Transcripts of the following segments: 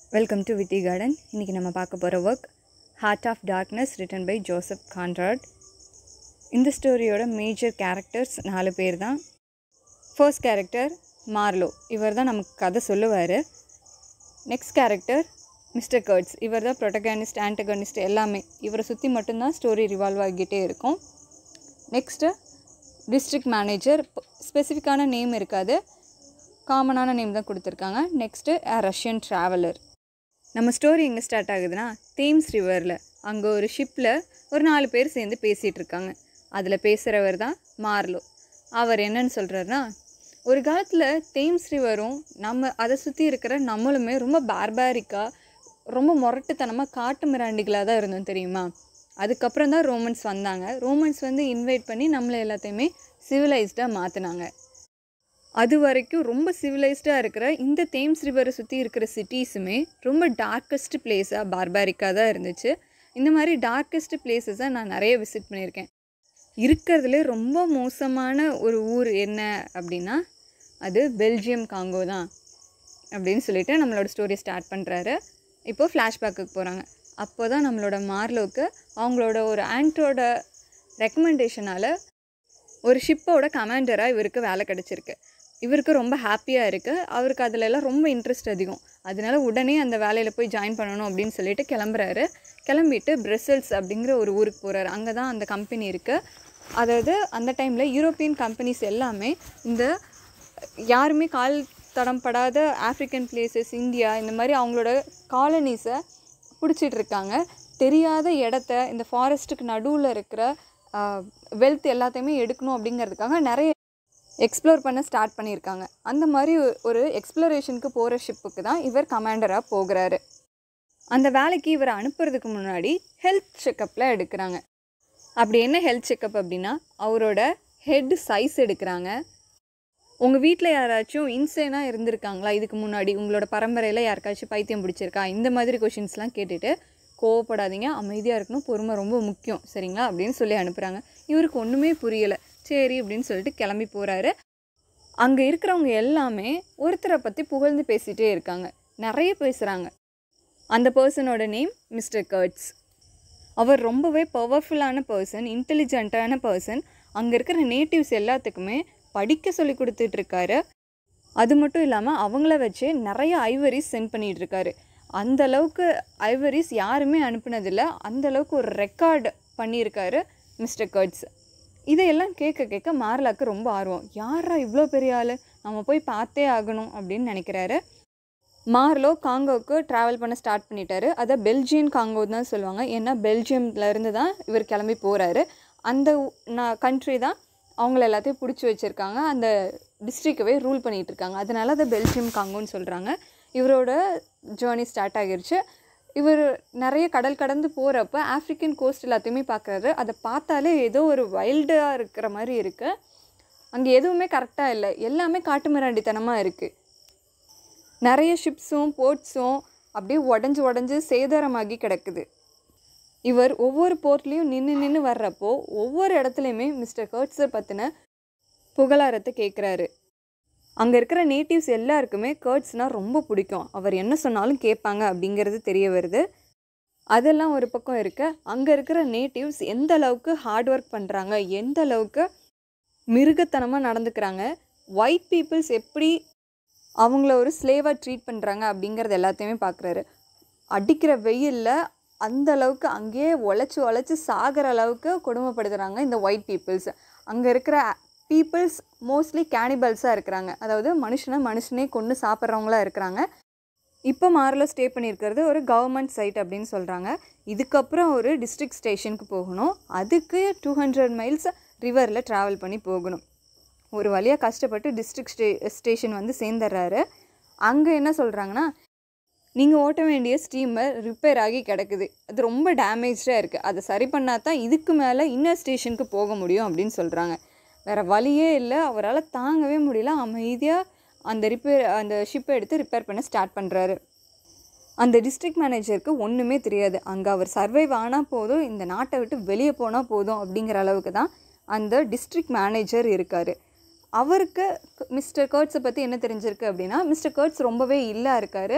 welcome to வித்தி garden இன்றைக்கி நம்ம பார்க்க போகிற work heart of darkness written by Joseph Conrad இந்த ஸ்டோரியோட மேஜர் கேரக்டர்ஸ் நாலு பேர் தான் ஃபர்ஸ்ட் கேரக்டர் மார்லோ இவர் தான் நமக்கு கதை சொல்லுவார் நெக்ஸ்ட் கேரக்டர் மிஸ்டர் கர்ட்ஸ் இவர் தான் ப்ரொட்டகானிஸ்ட் ஆன்டகனிஸ்ட் எல்லாமே இவரை சுற்றி மட்டும்தான் ஸ்டோரி ரிவால்வ் ஆகிக்கிட்டே இருக்கும் நெக்ஸ்ட்டு டிஸ்ட்ரிக்ட் மேனேஜர் ஸ்பெசிஃபிக்கான நேம் இருக்காது காமனான நேம் தான் கொடுத்துருக்காங்க நெக்ஸ்ட்டு ரஷ்யன் ட்ராவலர் நம்ம ஸ்டோரி எங்கே ஸ்டார்ட் ஆகுதுன்னா தேம்ஸ் ரிவரில் அங்கே ஒரு ஷிப்பில் ஒரு நாலு பேர் சேர்ந்து பேசிகிட்டு இருக்காங்க அதில் பேசுகிறவர் தான் மார்லோ அவர் என்னன்னு சொல்கிறாருன்னா ஒரு காலத்தில் தேம்ஸ் ரிவரும் நம்ம அதை சுற்றி இருக்கிற நம்மளுமே ரொம்ப பார்பாரிக்காக ரொம்ப முரட்டுத்தனமாக காட்டு மிராண்டிகளாக தான் இருந்தோம் தெரியுமா அதுக்கப்புறம் தான் ரோமன்ஸ் வந்தாங்க ரோமன்ஸ் வந்து இன்வைட் பண்ணி நம்மளை எல்லாத்தையுமே சிவிலைஸ்டாக மாற்றினாங்க அது வரைக்கும் ரொம்ப சிவிலைஸ்டாக இருக்கிற இந்த தேம்ஸ் ரிவரை சுற்றி இருக்கிற சிட்டிஸுமே ரொம்ப டார்க்கஸ்ட் பிளேஸாக பார்பாரிக்காக தான் இருந்துச்சு இந்த மாதிரி டார்க்கஸ்ட் பிளேஸஸை நான் நிறைய விசிட் பண்ணியிருக்கேன் இருக்கிறதுலே ரொம்ப மோசமான ஒரு ஊர் என்ன அப்படின்னா அது பெல்ஜியம் காங்கோ தான் அப்படின்னு சொல்லிட்டு நம்மளோட ஸ்டோரி ஸ்டார்ட் பண்ணுறாரு இப்போது ஃப்ளாஷ்பேக்குக்கு போகிறாங்க அப்போ தான் நம்மளோட மார்லோவுக்கு அவங்களோட ஒரு ஆண்ட்ரோட ரெக்கமெண்டேஷனால் ஒரு ஷிப்போட கமாண்டராக இவருக்கு வேலை கிடச்சிருக்கு இவருக்கு ரொம்ப ஹாப்பியாக இருக்குது அவருக்கு அதில் எல்லாம் ரொம்ப இன்ட்ரெஸ்ட் அதிகம் அதனால உடனே அந்த வேலையில் போய் ஜாயின் பண்ணணும் அப்படின்னு சொல்லிட்டு கிளம்புறாரு கிளம்பிட்டு பிரசல்ஸ் அப்படிங்கிற ஒரு ஊருக்கு போகிறாரு அங்கே தான் அந்த கம்பெனி இருக்குது அதாவது அந்த டைமில் யூரோப்பியன் கம்பெனிஸ் எல்லாமே இந்த யாருமே கால் தடம் படாத ஆஃப்ரிக்கன் பிளேசஸ் இந்தியா இந்த மாதிரி அவங்களோட காலனிஸை பிடிச்சிட்டு இருக்காங்க தெரியாத இடத்த இந்த ஃபாரஸ்ட்டுக்கு நடுவில் இருக்கிற வெல்த் எல்லாத்தையுமே எடுக்கணும் அப்படிங்கிறதுக்காக நிறைய எக்ஸ்ப்ளோர் பண்ண ஸ்டார்ட் பண்ணியிருக்காங்க அந்த மாதிரி ஒரு எக்ஸ்ப்ளோரேஷனுக்கு போகிற ஷிப்புக்கு தான் இவர் கமாண்டராக போகிறாரு அந்த வேலைக்கு இவரை அனுப்புறதுக்கு முன்னாடி ஹெல்த் செக்கப்பில் எடுக்கிறாங்க அப்படி என்ன ஹெல்த் செக்கப் அப்படின்னா அவரோட ஹெட் சைஸ் எடுக்கிறாங்க உங்கள் வீட்டில் யாராச்சும் இன்சேனாக இருந்திருக்காங்களா இதுக்கு முன்னாடி உங்களோட பரம்பரையில் யாருக்காச்சும் பைத்தியம் பிடிச்சிருக்கா இந்த மாதிரி கொஷின்ஸ்லாம் கேட்டுட்டு கோவப்படாதீங்க அமைதியாக இருக்கணும் பொறுமை ரொம்ப முக்கியம் சரிங்களா அப்படின்னு சொல்லி அனுப்புகிறாங்க இவருக்கு ஒன்றுமே புரியலை சரி அப்படின்னு சொல்லிட்டு கிளம்பி போகிறாரு அங்கே இருக்கிறவங்க எல்லாமே ஒருத்தரை பற்றி புகழ்ந்து பேசிகிட்டே இருக்காங்க நிறைய பேசுகிறாங்க அந்த பர்சனோட நேம் மிஸ்டர் கர்ட்ஸ் அவர் ரொம்பவே பவர்ஃபுல்லான பர்சன் இன்டெலிஜென்ட்டான பர்சன் அங்கே இருக்கிற நேட்டிவ்ஸ் எல்லாத்துக்குமே படிக்க சொல்லி கொடுத்துட்ருக்காரு அது மட்டும் இல்லாமல் அவங்கள வச்சு நிறைய ஐவரிஸ் சென்ட் பண்ணிகிட்டு இருக்காரு அந்த அளவுக்கு ஐவரிஸ் யாருமே அனுப்புனதில்லை அந்த அளவுக்கு ஒரு ரெக்கார்டு பண்ணியிருக்காரு மிஸ்டர் கர்ட்ஸ் இதையெல்லாம் கேட்க கேட்க மார்லாக்கு ரொம்ப ஆர்வம் யாரா இவ்வளோ பெரிய ஆள் நம்ம போய் பார்த்தே ஆகணும் அப்படின்னு நினைக்கிறாரு மார்லோ காங்கோவுக்கு ட்ராவல் பண்ண ஸ்டார்ட் பண்ணிட்டாரு அதை பெல்ஜியன் காங்கோ தான் சொல்லுவாங்க ஏன்னா பெல்ஜியம்லேருந்து தான் இவர் கிளம்பி போகிறாரு அந்த கண்ட்ரி தான் அவங்கள எல்லாத்தையும் பிடிச்சி வச்சுருக்காங்க அந்த டிஸ்ட்ரிக்டவே ரூல் பண்ணிகிட்டு இருக்காங்க அதனால அதை பெல்ஜியம் காங்கோன்னு சொல்கிறாங்க இவரோட ஜேர்னி ஸ்டார்ட் ஆகிருச்சு இவர் நிறைய கடல் கடந்து போகிறப்ப ஆஃப்ரிக்கன் கோஸ்ட் எல்லாத்தையுமே பார்க்குறாரு அதை பார்த்தாலே ஏதோ ஒரு வைல்டாக இருக்கிற மாதிரி இருக்குது அங்கே எதுவுமே கரெக்டாக இல்லை எல்லாமே காட்டு மிராண்டித்தனமாக இருக்குது நிறைய ஷிப்ஸும் போர்ட்ஸும் அப்படியே உடஞ்சி உடஞ்சி சேதாரமாகி கிடக்குது இவர் ஒவ்வொரு போர்ட்லேயும் நின்று நின்று வர்றப்போ ஒவ்வொரு இடத்துலையுமே மிஸ்டர் கர்ட்ஸை பற்றின புகழாரத்தை கேட்குறாரு அங்கே இருக்கிற நேட்டிவ்ஸ் எல்லாருக்குமே கர்ட்ஸ்னால் ரொம்ப பிடிக்கும் அவர் என்ன சொன்னாலும் கேட்பாங்க அப்படிங்கிறது தெரிய வருது அதெல்லாம் ஒரு பக்கம் இருக்க அங்கே இருக்கிற நேட்டிவ்ஸ் எந்த அளவுக்கு ஹார்ட் ஒர்க் பண்ணுறாங்க எந்த அளவுக்கு மிருகத்தனமாக நடந்துக்கிறாங்க ஒயிட் பீப்புள்ஸ் எப்படி அவங்கள ஒரு ஸ்லேவாக ட்ரீட் பண்ணுறாங்க அப்படிங்கிறது எல்லாத்தையுமே பார்க்குறாரு அடிக்கிற வெயிலில் அந்த அளவுக்கு அங்கேயே உழைச்சி உழைச்சி சாகிற அளவுக்கு கொடுமைப்படுத்துகிறாங்க இந்த ஒயிட் பீப்புள்ஸ் அங்கே இருக்கிற பீப்புள்ஸ் மோஸ்ட்லி கேனிபல்ஸாக இருக்கிறாங்க அதாவது மனுஷனை மனுஷனே கொண்டு சாப்பிட்றவங்களா இருக்கிறாங்க இப்போ மாரில் ஸ்டே பண்ணியிருக்கிறது ஒரு கவர்மெண்ட் சைட் அப்படின்னு சொல்கிறாங்க இதுக்கப்புறம் ஒரு டிஸ்ட்ரிக்ட் ஸ்டேஷனுக்கு போகணும் அதுக்கு டூ ஹண்ட்ரட் மைல்ஸ் ரிவரில் ட்ராவல் பண்ணி போகணும் ஒரு வழியாக கஷ்டப்பட்டு டிஸ்ட்ரிக்ட் ஸ்டே ஸ்டேஷன் வந்து சேர்ந்துடுறாரு அங்கே என்ன சொல்கிறாங்கன்னா நீங்கள் ஓட்ட வேண்டிய ஸ்டீமர் ரிப்பேர் ஆகி கிடக்குது அது ரொம்ப டேமேஜாக இருக்குது அதை சரி பண்ணால் தான் இதுக்கு மேலே இன்னர் ஸ்டேஷனுக்கு போக முடியும் அப்படின்னு சொல்கிறாங்க வேறு வழியே இல்லை அவரால் தாங்கவே முடியல அமைதியாக அந்த ரிப்பேர் அந்த ஷிப்பை எடுத்து ரிப்பேர் பண்ண ஸ்டார்ட் பண்ணுறாரு அந்த டிஸ்ட்ரிக்ட் மேனேஜருக்கு ஒன்றுமே தெரியாது அங்கே அவர் சர்வைவ் ஆனால் போதும் இந்த நாட்டை விட்டு வெளியே போனால் போதும் அப்படிங்கிற அளவுக்கு தான் அந்த டிஸ்ட்ரிக்ட் மேனேஜர் இருக்கார் அவருக்கு மிஸ்டர் கர்ட்ஸை பற்றி என்ன தெரிஞ்சிருக்கு அப்படின்னா மிஸ்டர் கர்ட்ஸ் ரொம்பவே இல்லா இருக்கார்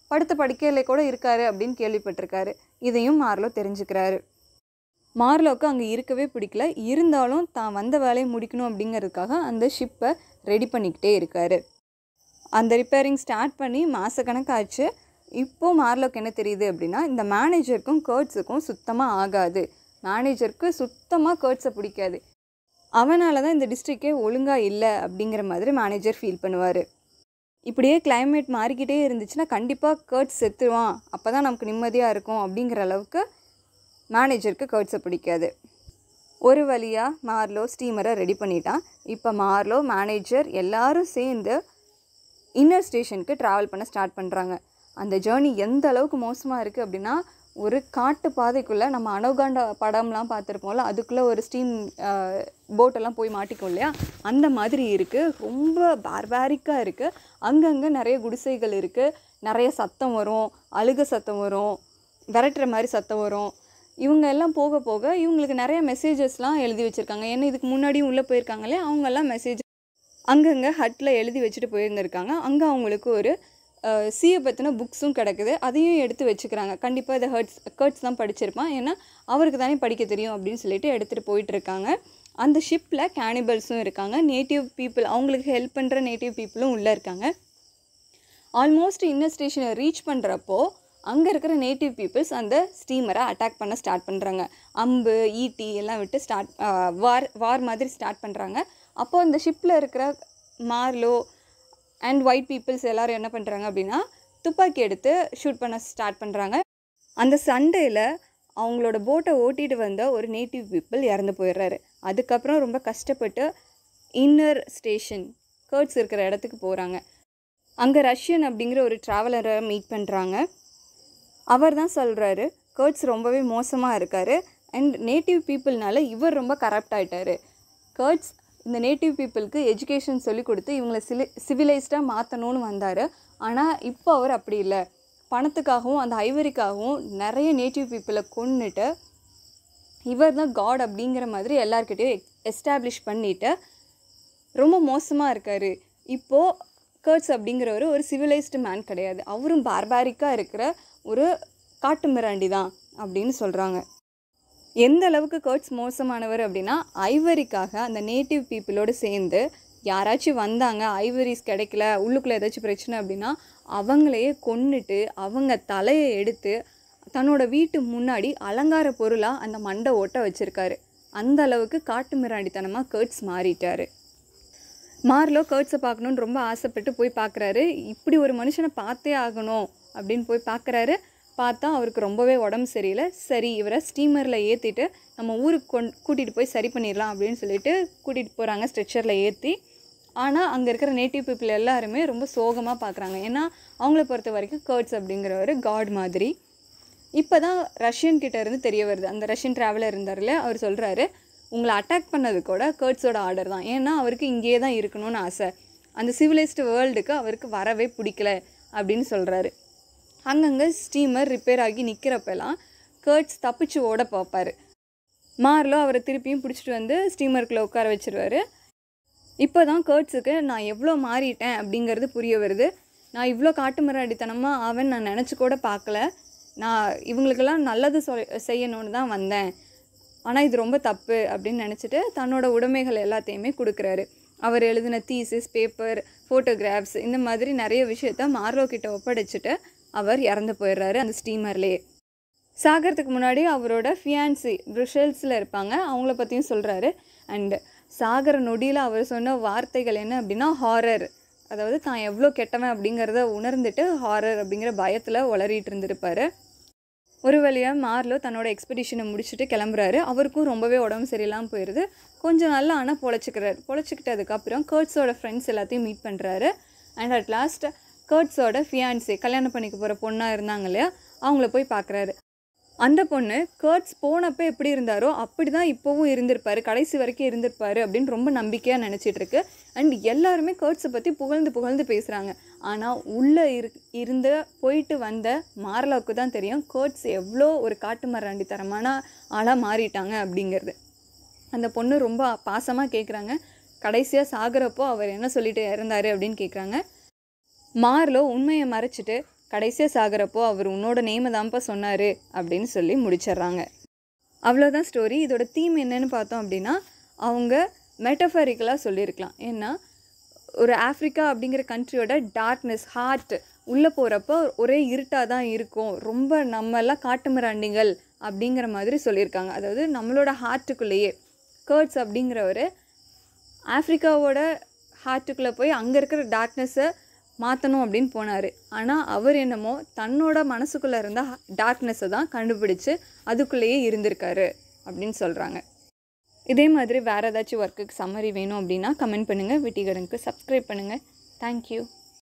படுத்த படுக்கையில் கூட இருக்காரு அப்படின்னு கேள்விப்பட்டிருக்காரு இதையும் மார்லோ தெரிஞ்சுக்கிறாரு மார்லோக்கு அங்கே இருக்கவே பிடிக்கல இருந்தாலும் தான் வந்த வேலையை முடிக்கணும் அப்படிங்கிறதுக்காக அந்த ஷிப்பை ரெடி பண்ணிக்கிட்டே இருக்காரு அந்த ரிப்பேரிங் ஸ்டார்ட் பண்ணி மாதக்கணக்காச்சு இப்போ மார்லோக்கு என்ன தெரியுது அப்படின்னா இந்த மேனேஜருக்கும் கேர்ட்ஸுக்கும் சுத்தமாக ஆகாது மேனேஜருக்கு சுத்தமாக கேர்ட்ஸை பிடிக்காது அவனால தான் இந்த டிஸ்ட்ரிக்டே ஒழுங்காக இல்லை அப்படிங்கிற மாதிரி மேனேஜர் ஃபீல் பண்ணுவார் இப்படியே climate மாறிக்கிட்டே இருந்துச்சுன்னா கண்டிப்பாக கேர்ட்ஸ் செத்துருவான் அப்போ தான் நமக்கு நிம்மதியாக இருக்கும் அப்படிங்கிற அளவுக்கு மேனேஜருக்கு கேர்ட்ஸை பிடிக்காது ஒரு வழியாக மார்லோ ஸ்டீமரை ரெடி பண்ணிட்டான் இப்போ மார்லோ மேனேஜர் எல்லாரும் சேர்ந்து இன்னர் ஸ்டேஷனுக்கு ட்ராவல் பண்ண ஸ்டார்ட் பண்ணுறாங்க அந்த ஜேர்னி எந்த அளவுக்கு மோசமாக இருக்குது அப்படின்னா ஒரு காட்டு பாதைக்குள்ளே நம்ம அனோகாண்டா படம்லாம் பார்த்துருப்போம்ல அதுக்குள்ளே ஒரு ஸ்டீம் போட்டெல்லாம் போய் மாட்டிக்கும் இல்லையா அந்த மாதிரி இருக்குது ரொம்ப பார்பாரிக்காக இருக்குது அங்கங்கே நிறைய குடிசைகள் இருக்குது நிறைய சத்தம் வரும் அழுக சத்தம் வரும் விரட்டுற மாதிரி சத்தம் வரும் இவங்க எல்லாம் போக போக இவங்களுக்கு நிறைய மெசேஜஸ்லாம் எழுதி வச்சுருக்காங்க ஏன்னா இதுக்கு முன்னாடியும் உள்ளே போயிருக்காங்களே அவங்கெல்லாம் மெசேஜ் அங்கங்கே ஹட்டில் எழுதி வச்சுட்டு போயிருந்திருக்காங்க அங்கே அவங்களுக்கு ஒரு சிஏ பற்றின புக்ஸும் கிடக்குது அதையும் எடுத்து வச்சுக்கிறாங்க கண்டிப்பாக இதை ஹர்ட்ஸ் கர்ட்ஸ் தான் படிச்சிருப்பான் ஏன்னா அவருக்கு தானே படிக்க தெரியும் அப்படின்னு சொல்லிட்டு எடுத்துகிட்டு போயிட்டுருக்காங்க அந்த ஷிப்பில் கேனிபல்ஸும் இருக்காங்க நேட்டிவ் பீப்புள் அவங்களுக்கு ஹெல்ப் பண்ணுற நேட்டிவ் பீப்புளும் உள்ளே இருக்காங்க ஆல்மோஸ்ட் இன்னர் ஸ்டேஷனை ரீச் பண்ணுறப்போ அங்கே இருக்கிற நேட்டிவ் பீப்புள்ஸ் அந்த ஸ்டீமரை அட்டாக் பண்ண ஸ்டார்ட் பண்ணுறாங்க அம்பு ஈட்டி எல்லாம் விட்டு ஸ்டார்ட் வார் வார் மாதிரி ஸ்டார்ட் பண்ணுறாங்க அப்போது அந்த ஷிப்பில் இருக்கிற மார்லோ அண்ட் ஒயிட் பீப்புள்ஸ் எல்லாரும் என்ன பண்ணுறாங்க அப்படின்னா துப்பாக்கி எடுத்து ஷூட் பண்ண ஸ்டார்ட் பண்ணுறாங்க அந்த சண்டேயில் அவங்களோட போட்டை ஓட்டிட்டு வந்த ஒரு நேட்டிவ் பீப்புள் இறந்து போயிடுறாரு அதுக்கப்புறம் ரொம்ப கஷ்டப்பட்டு இன்னர் ஸ்டேஷன் கர்ட்ஸ் இருக்கிற இடத்துக்கு போகிறாங்க அங்கே ரஷ்யன் அப்படிங்கிற ஒரு ட்ராவலரை மீட் பண்ணுறாங்க அவர் தான் சொல்கிறாரு கர்ட்ஸ் ரொம்பவே மோசமாக இருக்கார் அண்ட் நேட்டிவ் பீப்புள்னால இவர் ரொம்ப கரப்ட் ஆயிட்டாரு கர்ட்ஸ் இந்த நேட்டிவ் பீப்புளுக்கு எஜுகேஷன் சொல்லி கொடுத்து இவங்களை சிலி சிவிலைஸ்டாக மாற்றணும்னு வந்தார் ஆனால் இப்போ அவர் அப்படி இல்லை பணத்துக்காகவும் அந்த ஐவரிக்காகவும் நிறைய நேட்டிவ் பீப்புளை கொன்னுட்டு இவர் தான் காட் அப்படிங்கிற மாதிரி எல்லார்கிட்டயும் எஸ்டாப்ளிஷ் பண்ணிட்டு ரொம்ப மோசமாக இருக்கார் இப்போது கர்ட்ஸ் அப்படிங்கிறவர் ஒரு சிவிலைஸ்டு மேன் கிடையாது அவரும் பார்பாரிக்காக இருக்கிற ஒரு காட்டு மிராண்டி தான் அப்படின்னு சொல்கிறாங்க எந்த அளவுக்கு கர்ட்ஸ் மோசமானவர் அப்படின்னா ஐவரிக்காக அந்த நேட்டிவ் பீப்புளோடு சேர்ந்து யாராச்சும் வந்தாங்க ஐவரிஸ் கிடைக்கல உள்ளுக்குள்ளே ஏதாச்சும் பிரச்சனை அப்படின்னா அவங்களையே கொன்னுட்டு அவங்க தலையை எடுத்து தன்னோட வீட்டு முன்னாடி அலங்கார பொருளாக அந்த மண்டை ஓட்ட வச்சுருக்காரு அந்த அளவுக்கு காட்டு மிராண்டித்தனமாக கர்ட்ஸ் மாறிட்டாரு மார்லோ கர்ட்ஸை பார்க்கணுன்னு ரொம்ப ஆசைப்பட்டு போய் பார்க்குறாரு இப்படி ஒரு மனுஷனை பார்த்தே ஆகணும் அப்படின்னு போய் பார்க்குறாரு பார்த்தா அவருக்கு ரொம்பவே உடம்பு சரியில்லை சரி இவரை ஸ்டீமரில் ஏற்றிட்டு நம்ம ஊருக்கு கொண் கூட்டிகிட்டு போய் சரி பண்ணிடலாம் அப்படின்னு சொல்லிட்டு கூட்டிகிட்டு போகிறாங்க ஸ்ட்ரெச்சரில் ஏற்றி ஆனால் அங்கே இருக்கிற நேட்டிவ் பீப்புள் எல்லாருமே ரொம்ப சோகமாக பார்க்குறாங்க ஏன்னா அவங்கள பொறுத்த வரைக்கும் கர்ட்ஸ் அப்படிங்கிறவர் காட் மாதிரி இப்போ தான் ரஷ்யன் கிட்ட இருந்து தெரிய வருது அந்த ரஷ்யன் ட்ராவலர் இருந்தார்ல அவர் சொல்கிறாரு உங்களை அட்டாக் பண்ணது கூட கர்ட்ஸோட ஆர்டர் தான் ஏன்னா அவருக்கு இங்கேயே தான் இருக்கணும்னு ஆசை அந்த சிவிலைஸ்டு வேர்ல்டுக்கு அவருக்கு வரவே பிடிக்கல அப்படின்னு சொல்கிறாரு அங்கங்கே ஸ்டீமர் ரிப்பேர் ஆகி நிற்கிறப்பெல்லாம் கர்ட்ஸ் தப்பிச்சு ஓட பார்ப்பாரு மார்லோ அவரை திருப்பியும் பிடிச்சிட்டு வந்து ஸ்டீமருக்குள்ளே உட்கார வச்சிருவாரு இப்போ தான் கேர்ட்ஸுக்கு நான் எவ்வளோ மாறிட்டேன் அப்படிங்கிறது புரிய வருது நான் இவ்வளோ காட்டுமிராண்டித்தனமாக அவன் நான் நினச்சி கூட பார்க்கல நான் இவங்களுக்கெல்லாம் நல்லது சொல் செய்யணும்னு தான் வந்தேன் ஆனால் இது ரொம்ப தப்பு அப்படின்னு நினச்சிட்டு தன்னோட உடைமைகள் எல்லாத்தையுமே கொடுக்குறாரு அவர் எழுதின தீசிஸ் பேப்பர் ஃபோட்டோகிராஃப்ஸ் இந்த மாதிரி நிறைய விஷயத்த மார்லோ கிட்ட ஒப்படைச்சிட்டு அவர் இறந்து போயிடுறாரு அந்த ஸ்டீமர்லேயே சாகிறதுக்கு முன்னாடி அவரோட ஃபியான்சி ப்ருஷல்ஸில் இருப்பாங்க அவங்கள பற்றியும் சொல்கிறாரு அண்டு சாகர நொடியில் அவர் சொன்ன வார்த்தைகள் என்ன அப்படின்னா ஹாரர் அதாவது தான் எவ்வளோ கெட்டவன் அப்படிங்கிறத உணர்ந்துட்டு ஹாரர் அப்படிங்கிற பயத்தில் உளறிட்டு இருந்திருப்பாரு ஒரு வழியாக மார்லோ தன்னோட எக்ஸ்பெடிஷனை முடிச்சுட்டு கிளம்புறாரு அவருக்கும் ரொம்பவே உடம்பு சரியில்லாமல் போயிடுது கொஞ்சம் நல்லா ஆனால் பொழைச்சிக்கிறாரு பொழைச்சிக்கிட்டதுக்கப்புறம் கேர்ட்ஸோட ஃப்ரெண்ட்ஸ் எல்லாத்தையும் மீட் பண்ணுறாரு அண்ட் அட் லாஸ்ட் கேர்ட்ஸோட ஃபியான்சி கல்யாணம் பண்ணிக்க போகிற பொண்ணாக இருந்தாங்க இல்லையா அவங்கள போய் பார்க்குறாரு அந்த பொண்ணு கேர்ட்ஸ் போனப்போ எப்படி இருந்தாரோ அப்படி தான் இப்போவும் இருந்திருப்பாரு கடைசி வரைக்கும் இருந்திருப்பாரு அப்படின்னு ரொம்ப நம்பிக்கையாக நினச்சிட்டு இருக்கு அண்ட் எல்லாருமே கேர்ட்ஸை பற்றி புகழ்ந்து புகழ்ந்து பேசுகிறாங்க ஆனால் உள்ளே இரு இருந்த போயிட்டு வந்த மாரலாவுக்கு தான் தெரியும் கேர்ட்ஸ் எவ்வளோ ஒரு காட்டு மராண்டித்தனமான ஆளாக மாறிட்டாங்க அப்படிங்கிறது அந்த பொண்ணு ரொம்ப பாசமாக கேட்குறாங்க கடைசியாக சாகுறப்போ அவர் என்ன சொல்லிட்டு இறந்தாரு அப்படின்னு கேட்குறாங்க மார்லோ உண்மையை மறைச்சிட்டு கடைசியாக சாகிறப்போ அவர் உன்னோட நேமை தான்ப்பா சொன்னார் அப்படின்னு சொல்லி முடிச்சிடுறாங்க அவ்வளோதான் ஸ்டோரி இதோட தீம் என்னன்னு பார்த்தோம் அப்படின்னா அவங்க மெட்டஃபரிக்கலாக சொல்லியிருக்கலாம் ஏன்னா ஒரு ஆஃப்ரிக்கா அப்படிங்கிற கண்ட்ரியோட டார்க்னஸ் ஹார்ட் உள்ளே போகிறப்போ ஒரே இருட்டாக தான் இருக்கும் ரொம்ப நம்மெல்லாம் காட்டு மிராண்டிகள் அப்படிங்கிற மாதிரி சொல்லியிருக்காங்க அதாவது நம்மளோட ஹார்ட்டுக்குள்ளேயே கேர்ட்ஸ் அப்படிங்கிறவர் ஆஃப்ரிக்காவோட ஹார்ட்டுக்குள்ளே போய் அங்கே இருக்கிற டார்க்னஸை மாற்றணும் அப்படின்னு போனார் ஆனால் அவர் என்னமோ தன்னோட மனசுக்குள்ளே இருந்த டார்க்னஸை தான் கண்டுபிடிச்சு அதுக்குள்ளேயே இருந்திருக்காரு அப்படின்னு சொல்கிறாங்க இதே மாதிரி வேறு ஏதாச்சும் ஒர்க்குக்கு சம்மரி வேணும் அப்படின்னா கமெண்ட் பண்ணுங்கள் விட்டிகடனுக்கு சப்ஸ்கிரைப் பண்ணுங்கள் தேங்க்யூ